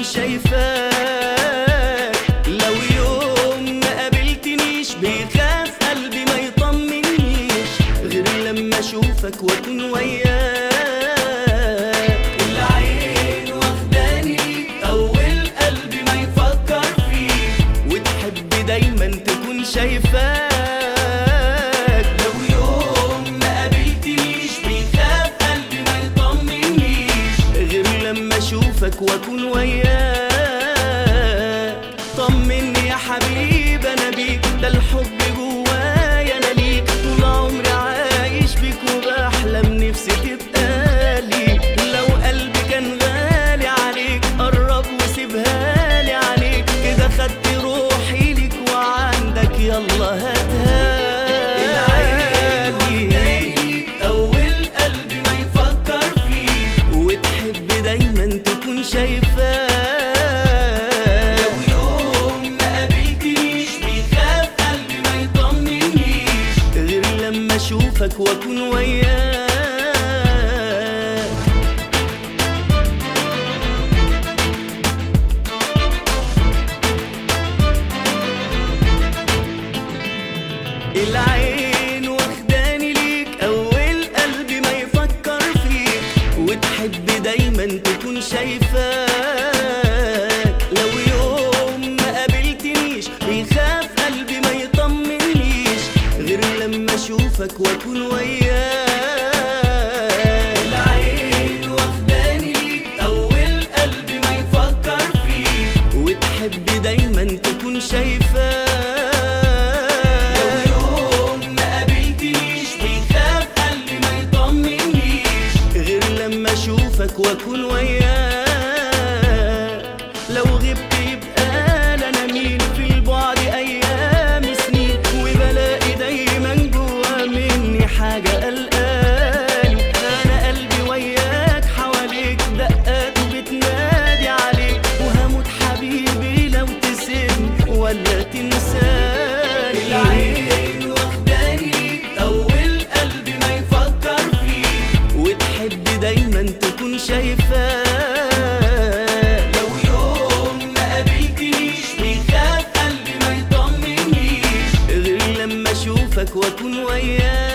تكون شايفاك لو يوم ما قابلتنيش بيخاف قلبي ما يطمنيش غير لما اشوفك واكون وياك العين واخداني ليك اول قلبي ما يفكر فيك وتحب دايما تكون شايفاك لو يوم ما قابلتنيش بيخاف قلبي ما يطمنيش غير لما اشوفك واكون وياك طمني يا حبيب انا بيك ده الحب جوايا انا ليك طول عمري عايش بيك وبحلم نفسي تبقى لي لو قلبي كان غالي عليك قرب وسيبها لي عليك كده خدت روحي ليك وعندك يلا هاتها لي اول قلبي ما يفكر فيك وتحب دايما تكون شايفاك لو يوم ما قابلتنيش بيخاف قلبي ما يطمنيش غير لما اشوفك واكون وياك العين واخداني ليك اول قلبي ما يفكر فيك وتحب دايما تكون شايفاك لو يوم ما قابلتنيش بيخاف قلبي ما يطمنيش غير لما اشوفك واكون وياك العين واخداني ليك اول قلبي ما يفكر فيك وتحب دايما تكون شايفاك لو يوم ما قابلتنيش بيخاف قلبي ما يطمنيش غير لما اشوفك واكون وياك لو غبت يبقى انا مين في البعد ايام سنين وبلاقي دايما جوا مني حاجه قلقاني انا قلبي وياك حواليك دقات وبتنادي عليك وهموت حبيبي لو تسيبني ولا تنساني العين واخداني ليك اول قلبي ما يفكر فيك وتحب دايما تكون شايفاك لو يوم ما قابلتنيش بيخاف قلبي ما يطمنيش غير لما اشوفك واكون وياك